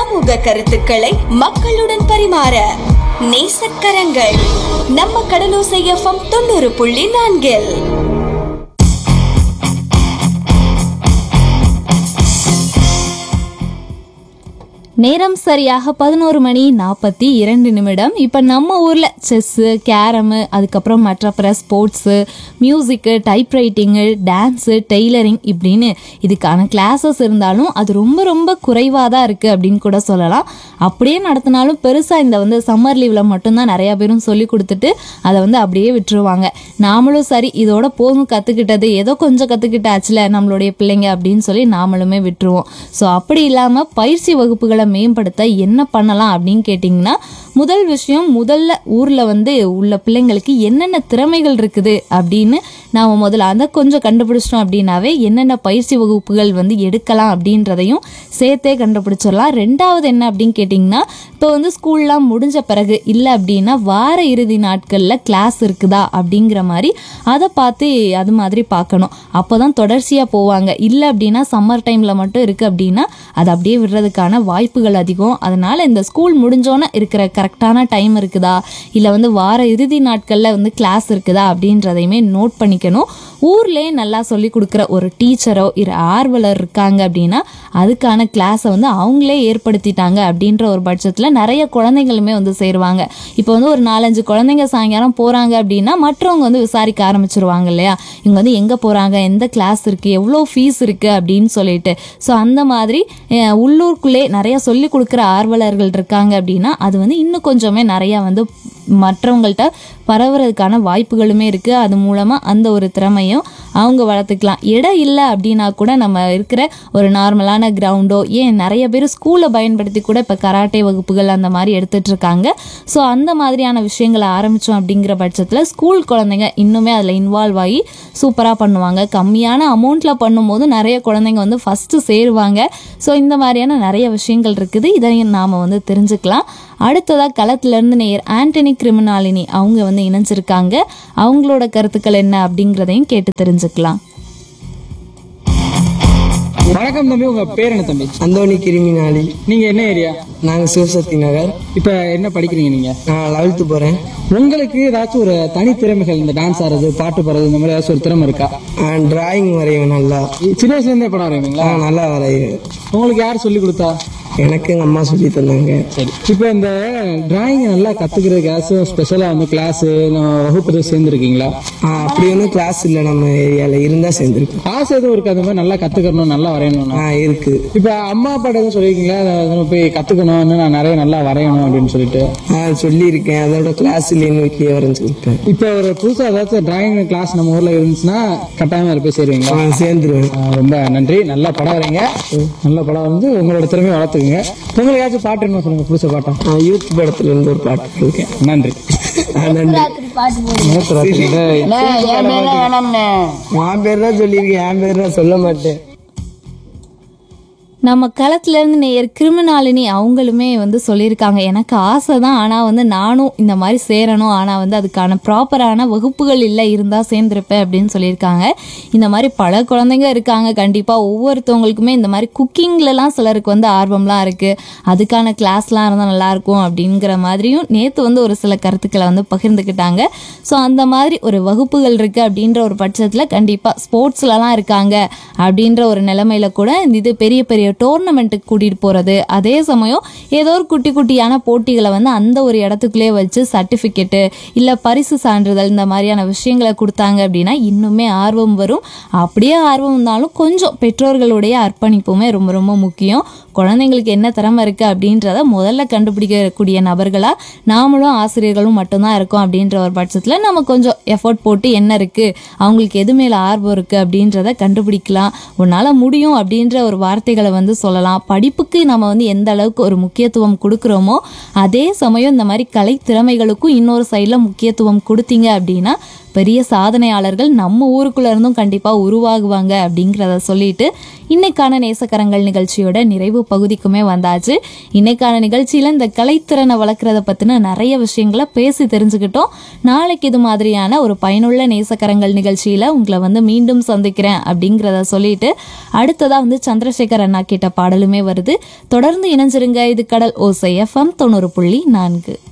சமூக கருத்துக்களை மக்களுடன் பரிமாற நேசக்கரங்கள் நம்ம கடலோசை எஃப்எம் தொண்ணூறு புள்ளி நான்கில் நேரம் சரியாக பதினோரு மணி நாற்பத்தி இரண்டு நிமிடம் இப்போ நம்ம ஊரில் செஸ்ஸு கேரமு அதுக்கப்புறம் மற்ற பிற sports music typewriting dance tailoring இப்படின்னு இதுக்கான கிளாஸஸ் இருந்தாலும் அது ரொம்ப ரொம்ப குறைவாக தான் இருக்குது அப்படின்னு கூட சொல்லலாம் அப்படியே நடத்தினாலும் பெருசாக இந்த வந்து சம்மர் லீவில் மட்டும்தான் நிறையா பேரும் சொல்லி கொடுத்துட்டு அதை வந்து அப்படியே விட்டுருவாங்க நாமளும் சரி இதோட போதும் கற்றுக்கிட்டது ஏதோ கொஞ்சம் கற்றுக்கிட்டாச்சுல நம்மளுடைய பிள்ளைங்க அப்படின்னு சொல்லி நாமளுமே விட்டுருவோம் ஸோ அப்படி இல்லாமல் பயிற்சி வகுப்புகளை மேம்படுத்த என்ன பண்ணலாம் அப்படின்னு கேட்டிங்கன்னா முதல் விஷயம் முதல்ல ஊரில் வந்து உள்ள பிள்ளைங்களுக்கு என்னென்ன திறமைகள் இருக்குது அப்படின்னு நாம் முதல்ல அதை கொஞ்சம் கண்டுபிடிச்சிட்டோம் அப்படின்னாவே என்னென்ன பயிற்சி வகுப்புகள் வந்து எடுக்கலாம் அப்படின்றதையும் சேர்த்தே கண்டுபிடிச்சிடலாம் ரெண்டாவது என்ன அப்படின்னு கேட்டிங்கன்னா இப்போ வந்து ஸ்கூல்லாம் முடிஞ்ச பிறகு இல்லை அப்படின்னா வார இறுதி நாட்களில் கிளாஸ் இருக்குதா அப்படிங்கிற மாதிரி அதை பார்த்து அது மாதிரி பார்க்கணும் அப்போ தான் தொடர்ச்சியாக போவாங்க இல்லை அப்படின்னா சம்மர் டைமில் மட்டும் இருக்குது அப்படின்னா அதை அப்படியே விடுறதுக்கான வாய்ப்புகள் அதிகம் அதனால் இந்த ஸ்கூல் முடிஞ்சோன்னே இருக்கிற கரெக்டான டைம் இருக்குதா இல்லை வந்து வார இறுதி நாட்களில் வந்து கிளாஸ் இருக்குதா அப்படின்றதையுமே நோட் பண்ணிக்கணும் ஊர்லேயே நல்லா சொல்லி கொடுக்குற ஒரு டீச்சரோ இரு ஆர்வலர் இருக்காங்க அப்படின்னா அதுக்கான கிளாஸை வந்து அவங்களே ஏற்படுத்திட்டாங்க அப்படின்ற ஒரு பட்சத்தில் நிறைய குழந்தைங்களுமே வந்து சேருவாங்க இப்போ வந்து ஒரு நாலஞ்சு குழந்தைங்க சாயங்காலம் போகிறாங்க அப்படின்னா மற்றவங்க வந்து விசாரிக்க ஆரம்பிச்சிருவாங்க இல்லையா இவங்க வந்து எங்கே போகிறாங்க எந்த கிளாஸ் இருக்குது எவ்வளோ ஃபீஸ் இருக்குது அப்படின்னு சொல்லிட்டு ஸோ அந்த மாதிரி அஹ், உள்ளூருக்குள்ளே நிறைய சொல்லி கொடுக்குற ஆர்வலர்கள் இருக்காங்க அப்படின்னா அது வந்து இன்னும் கொஞ்சமே நிறையா வந்து மற்றவங்கள்ட்ட பரவுறதுக்கான வாய்ப்புகளுமே இருக்குது அது மூலமாக அந்த ஒரு திறமையும் அவங்க வளர்த்துக்கலாம் இடம் இல்லை அப்படின்னா கூட நம்ம இருக்கிற ஒரு நார்மலான கிரவுண்டோ ஏன் நிறைய பேர் ஸ்கூலை பயன்படுத்தி கூட இப்போ கராட்டே வகுப்புகள் அந்த மாதிரி எடுத்துட்டு இருக்காங்க ஸோ அந்த மாதிரியான விஷயங்களை ஆரம்பித்தோம் அப்படிங்கிற பட்சத்தில் ஸ்கூல் குழந்தைங்க இன்னுமே அதில் இன்வால்வ் ஆகி சூப்பராக பண்ணுவாங்க கம்மியான அமௌண்ட்டில் பண்ணும்போது நிறைய குழந்தைங்க வந்து ஃபஸ்ட்டு சேருவாங்க ஸோ இந்த மாதிரியான நிறைய விஷயங்கள் இருக்குது இதையும் நாம் வந்து தெரிஞ்சுக்கலாம் அடுத்ததாக களத்துலேருந்து நேர் ஆண்டனி கிரிமினாலினி அவங்க வந்து இணைஞ்சிருக்காங்க அவங்களோட கருத்துக்கள் என்ன அப்படிங்கிறதையும் கேட்டு தெரிஞ்சுக்கலாம் வணக்கம் தம்பி உங்க பேர் என்ன தம்பி அந்தோணி கிரிமினாலி நீங்க என்ன ஏரியா நாங்க சிவசக்தி நகர் இப்ப என்ன படிக்கிறீங்க நீங்க நான் லெவல்த்து போறேன் உங்களுக்கு ஏதாச்சும் ஒரு தனி திறமைகள் இந்த டான்ஸ் ஆடுறது பாட்டு பாடுறது இந்த மாதிரி ஏதாச்சும் ஒரு திறமை இருக்கா டிராயிங் வரைவேன் நல்லா சின்ன வயசுல இருந்தே படம் வரைவீங்களா நான் நல்லா வரைவேன் உங்களுக்கு யார் சொல்லி கொடுத்தா எனக்கு எங்க அம்மா சொல்லி தந்தாங்க சரி இப்ப இந்த டிராயிங் நல்லா கத்துக்கிறதுக்கு ஏதாச்சும் ஸ்பெஷலா வந்து கிளாஸ் வகுப்பு சேர்ந்துருக்கீங்களா ஆ, அப்படி ஒன்றும் கிளாஸ் இல்லை நம்ம ஏரியால இருந்தா சேர்ந்துருக்கோம் ஆசை எதுவும் இருக்கு அந்த மாதிரி நல்லா கத்துக்கணும் நல்லா வரையணும் ஆ இருக்கு இப்ப அம்மா அப்பா எதுவும் சொல்லிருக்கீங்களா அதை வந்து போய் கத்துக்கணும் இன்னும் நான் நிறைய நல்லா வரையணும் அப்படின்னு சொல்லிட்டு ஆ சொல்லியிருக்கேன் அதோட கிளாஸ் இல்லைன்னு வைக்க வரேன்னு சொல்லிட்டேன் இப்ப ஒரு புதுசா ஏதாச்சும் டிராயிங் கிளாஸ் நம்ம ஊர்ல இருந்துச்சுன்னா கட்டாயமா அதில் போய் சேருவீங்களா நான் சேர்ந்துருவேன் ஆ, ரொம்ப நன்றி நல்ல படம் வரீங்க நல்ல படம் வந்து உங்களோட திறமையை வளர்த்துக்குங்க உங்களுக்கு ஏதாச்சும் பாட்டு என்ன சொல்லுங்க புதுச பாட்டம் நான் யூத் படத்துல இருந்து ஒரு பாட்டு இருக்கேன் நன்றி நன்றி நேத்து ராத்திரியில என் பேர் தான் சொல்லியிருக்கேன் என் பேர் தான் சொல்ல மாட்டேன் நம்ம களத்துலேருந்து நேர் கிரிமினாலினி அவங்களுமே வந்து சொல்லியிருக்காங்க எனக்கு ஆசை தான் ஆனால் வந்து நானும் இந்த மாதிரி சேரணும் ஆனால் வந்து அதுக்கான ப்ராப்பரான வகுப்புகள் இல்லை இருந்தால் சேர்ந்துருப்பேன் அப்படின்னு சொல்லியிருக்காங்க இந்த மாதிரி பல குழந்தைங்க இருக்காங்க கண்டிப்பாக ஒவ்வொருத்தவங்களுக்குமே இந்த மாதிரி குக்கிங்லலாம் சிலருக்கு வந்து ஆர்வம்லாம் இருக்குது அதுக்கான கிளாஸ்லாம் இருந்தால் நல்லாயிருக்கும் அப்படிங்கிற மாதிரியும் நேற்று வந்து ஒரு சில கருத்துக்களை வந்து பகிர்ந்துக்கிட்டாங்க ஸோ அந்த மாதிரி ஒரு வகுப்புகள் இருக்குது அப்படின்ற ஒரு பட்சத்தில் கண்டிப்பாக ஸ்போர்ட்ஸ்லலாம் இருக்காங்க அப்படின்ற ஒரு நிலைமையில கூட இது பெரிய பெரிய டோர்னமெண்ட்டுக்கு கூட்டிகிட்டு போகிறது அதே சமயம் ஏதோ ஒரு குட்டி குட்டியான போட்டிகளை வந்து அந்த ஒரு இடத்துக்குள்ளே வச்சு சர்டிஃபிகேட்டு இல்லை பரிசு சான்றிதழ் இந்த மாதிரியான விஷயங்களை கொடுத்தாங்க அப்படின்னா இன்னுமே ஆர்வம் வரும் அப்படியே ஆர்வம் இருந்தாலும் கொஞ்சம் பெற்றோர்களுடைய அர்ப்பணிப்புமே ரொம்ப ரொம்ப முக்கியம் குழந்தைங்களுக்கு என்ன திறமை இருக்குது அப்படின்றத முதல்ல கண்டுபிடிக்கக்கூடிய நபர்களாக நாமளும் ஆசிரியர்களும் மட்டும்தான் இருக்கோம் அப்படின்ற ஒரு பட்சத்தில் நம்ம கொஞ்சம் எஃபோர்ட் போட்டு என்ன இருக்குது அவங்களுக்கு எது மேலே ஆர்வம் இருக்குது அப்படின்றத கண்டுபிடிக்கலாம் உன்னால் முடியும் அப்படின்ற ஒரு வார்த்தைகளை வந்து சொல்லலாம் படிப்புக்கு நம்ம வந்து எந்த அளவுக்கு ஒரு முக்கியத்துவம் கொடுக்குறோமோ அதே சமயம் இந்த மாதிரி கலை திறமைகளுக்கும் இன்னொரு சைடில் முக்கியத்துவம் கொடுத்தீங்க அப்படின்னா பெரிய சாதனையாளர்கள் நம்ம ஊருக்குள்ள இருந்தும் கண்டிப்பாக உருவாகுவாங்க அப்படிங்கிறத சொல்லிட்டு இன்னைக்கான நேசக்கரங்கள் நிகழ்ச்சியோட நிறைவு பகுதிக்குமே வந்தாச்சு இன்னைக்கான நிகழ்ச்சியில் இந்த கலைத்திறனை வளர்க்குறத பற்றின நிறைய விஷயங்களை பேசி தெரிஞ்சுக்கிட்டோம் நாளைக்கு இது மாதிரியான ஒரு பயனுள்ள நேசக்கரங்கள் நிகழ்ச்சியில் உங்களை வந்து மீண்டும் சந்திக்கிறேன் அப்படிங்கிறத சொல்லிட்டு அடுத்ததாக வந்து சந்திரசேகர் அண்ணா கேட்ட பாடலுமே வருது தொடர்ந்து இணைஞ்சிருங்க இது கடல் ஓசை எஃப்எம் தொண்ணூறு புள்ளி நான்கு